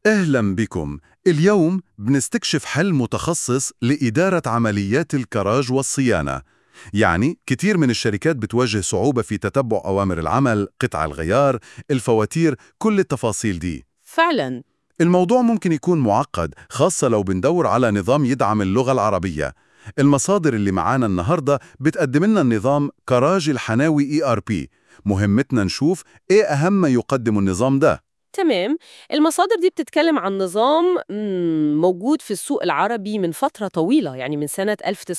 أهلا بكم. اليوم بنستكشف حل متخصص لإدارة عمليات الكراج والصيانة. يعني كتير من الشركات بتواجه صعوبة في تتبع أوامر العمل، قطع الغيار، الفواتير، كل التفاصيل دي. فعلا الموضوع ممكن يكون معقد خاصة لو بندور على نظام يدعم اللغة العربية. المصادر اللي معانا النهاردة بتقدم لنا النظام كراج الحناوي ERP. مهمتنا نشوف إيه أهم ما يقدم النظام ده. تمام المصادر دي بتتكلم عن نظام مم، موجود في السوق العربي من فترة طويلة يعني من سنة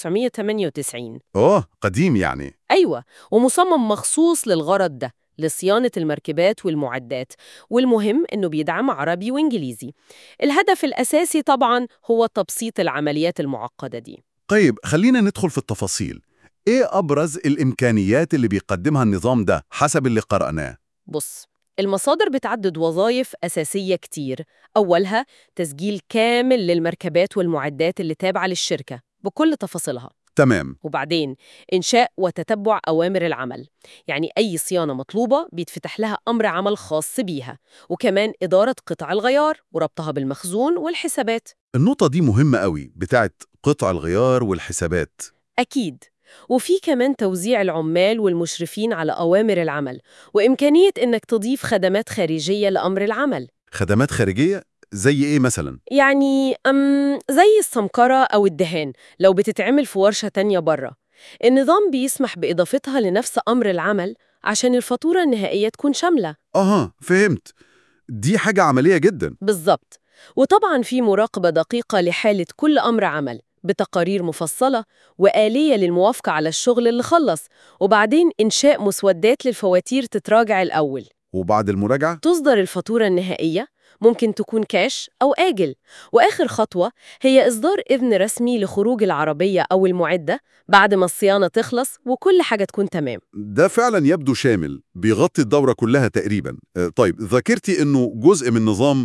1998 أوه قديم يعني. أيوة ومصمم مخصوص للغرض ده لصيانة المركبات والمعدات والمهم إنه بيدعم عربي وإنجليزي الهدف الأساسي طبعاً هو تبسيط العمليات المعقدة دي طيب خلينا ندخل في التفاصيل. إيه أبرز الإمكانيات اللي بيقدمها النظام ده حسب اللي قرأناه؟ بص المصادر بتعدد وظائف أساسية كتير أولها تسجيل كامل للمركبات والمعدات اللي تابعة للشركة بكل تفاصيلها تمام. وبعدين إنشاء وتتبع أوامر العمل يعني أي صيانة مطلوبة بيتفتح لها أمر عمل خاص بيها وكمان إدارة قطع الغيار وربطها بالمخزون والحسابات النقطة دي مهمة قوي بتاعت قطع الغيار والحسابات. أكيد وفي كمان توزيع العمال والمشرفين على أوامر العمل وإمكانية إنك تضيف خدمات خارجية لأمر العمل خدمات خارجية زي إيه مثلا؟ يعني أم زي السمكرة أو الدهان لو بتتعمل في ورشة تانية برا النظام بيسمح بإضافتها لنفس أمر العمل عشان الفاتورة النهائية تكون شاملة أها فهمت. دي حاجة عملية جدا. بالظبط وطبعا في مراقبة دقيقة لحالة كل أمر عمل بتقارير مفصلة وآلية للموافقة على الشغل اللي خلص وبعدين إنشاء مسودات للفواتير تتراجع الأول وبعد المراجعة؟ تصدر الفاتورة النهائية ممكن تكون كاش أو آجل وآخر خطوة هي إصدار إذن رسمي لخروج العربية أو المعدة بعد ما الصيانة تخلص وكل حاجة تكون تمام ده فعلا يبدو شامل بيغطي الدورة كلها تقريبا آه، طيب ذكرتي انه جزء من نظام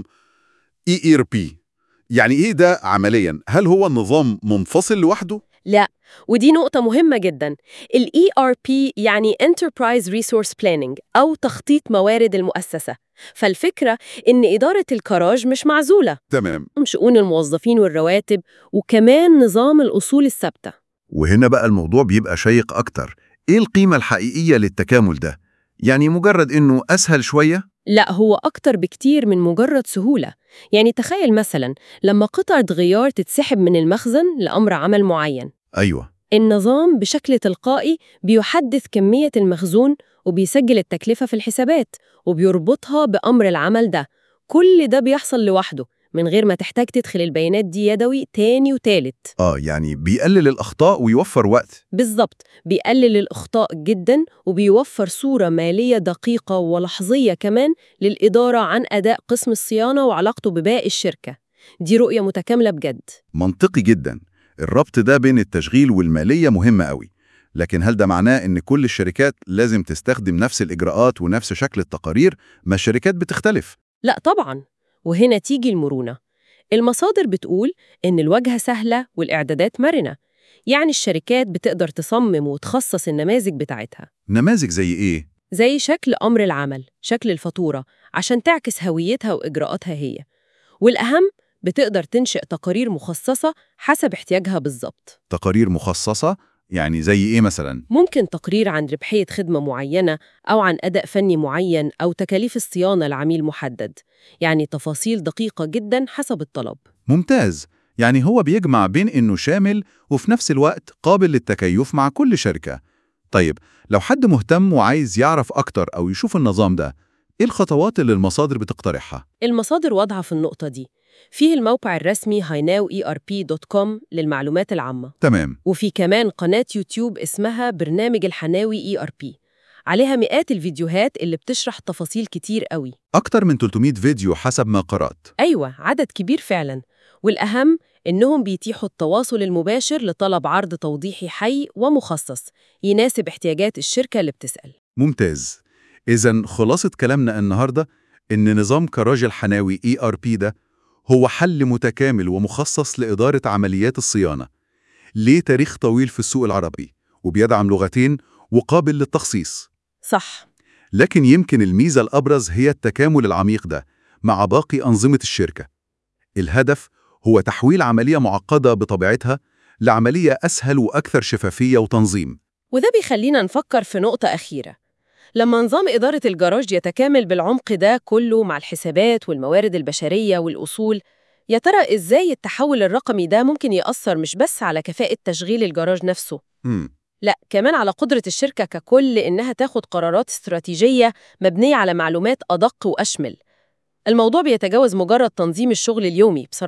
ERP يعني ايه ده عمليا هل هو النظام منفصل لوحده لا ودي نقطة مهمة جدا ال ERP يعني Enterprise Resource Planning أو تخطيط موارد المؤسسة فالفكرة إن إدارة الكراج مش معزولة تمام شؤون الموظفين والرواتب وكمان نظام الأصول الثابتة وهنا بقى الموضوع بيبقى شيق اكتر ايه القيمة الحقيقية للتكامل ده يعني مجرد انه اسهل شوية لا هو أكتر بكتير من مجرد سهولة يعني تخيل مثلا لما قطعة غيار تتسحب من المخزن لأمر عمل معين ايوه النظام بشكل تلقائي بيحدث كمية المخزون وبيسجل التكلفة في الحسابات وبيربطها بأمر العمل ده كل ده بيحصل لوحده من غير ما تحتاج تدخل البيانات دي يدوي تاني وتالت اه يعني بيقلل الاخطاء ويوفر وقت بالظبط بيقلل الأخطاء جدا وبيوفر صورة مالية دقيقة ولحظية كمان للإدارة عن أداء قسم الصيانة وعلاقته بباقي الشركة دي رؤية متكاملة بجد منطقي جدا الربط ده بين التشغيل والمالية مهم قوي لكن هل ده معناه ان كل الشركات لازم تستخدم نفس الاجراءات ونفس شكل التقارير ما الشركات بتختلف لا طبعا وهنا تيجي المرونة المصادر بتقول إن الواجهة سهلة والإعدادات مرنة يعني الشركات بتقدر تصمم وتخصص النماذج بتاعتها نماذج زي ايه زي شكل أمر العمل شكل الفاتورة عشان تعكس هويتها وإجراءاتها هي والأهم بتقدر تنشئ تقارير مخصصة حسب احتياجها بالظبط تقارير مخصصة يعني زي ايه مثلا ممكن تقرير عن ربحية خدمة معينة أو عن أداء فني معين أو تكاليف الصيانة لعميل محدد يعني تفاصيل دقيقة جدا حسب الطلب ممتاز يعني هو بيجمع بين انه شامل وفي نفس الوقت قابل للتكيف مع كل شركة طيب لو حد مهتم وعايز يعرف اكتر او يشوف النظام ده ايه الخطوات اللي المصادر بتقترحها المصادر واضحة في النقطة دي فيه الموقع الرسمي highnowerp.com للمعلومات العامة تمام وفي كمان قناة يوتيوب اسمها برنامج الحناوي ERP عليها مئات الفيديوهات اللي بتشرح تفاصيل كتير قوي اكتر من 300 فيديو حسب ما قرأت أيوة عدد كبير فعلا والأهم إنهم بيتيحوا التواصل المباشر لطلب عرض توضيحي حي ومخصص يناسب احتياجات الشركة اللي بتسأل ممتاز اذا خلاصة كلامنا النهاردة ان نظام كراج الحناوي ERP ده هو حل متكامل ومخصص لإدارة عمليات الصيانة ليه تاريخ طويل في السوق العربي وبيدعم لغتين وقابل للتخصيص صح لكن يمكن الميزة الأبرز هي التكامل العميق ده مع باقي أنظمة الشركة الهدف هو تحويل عملية معقدة بطبيعتها لعملية أسهل وأكثر شفافية وتنظيم وده بيخلينا نفكر في نقطة أخيرة لما نظام إدارة الجراج يتكامل بالعمق ده كله مع الحسابات والموارد البشرية والأصول يا ترى إزاي التحول الرقمي ده ممكن يأثر مش بس على كفاءة تشغيل الجراج نفسه مم. لا كمان على قدرة الشركة ككل إنها تاخد قرارات استراتيجية مبنية على معلومات أدق وأشمل الموضوع بيتجاوز مجرد تنظيم الشغل اليومي بصراحة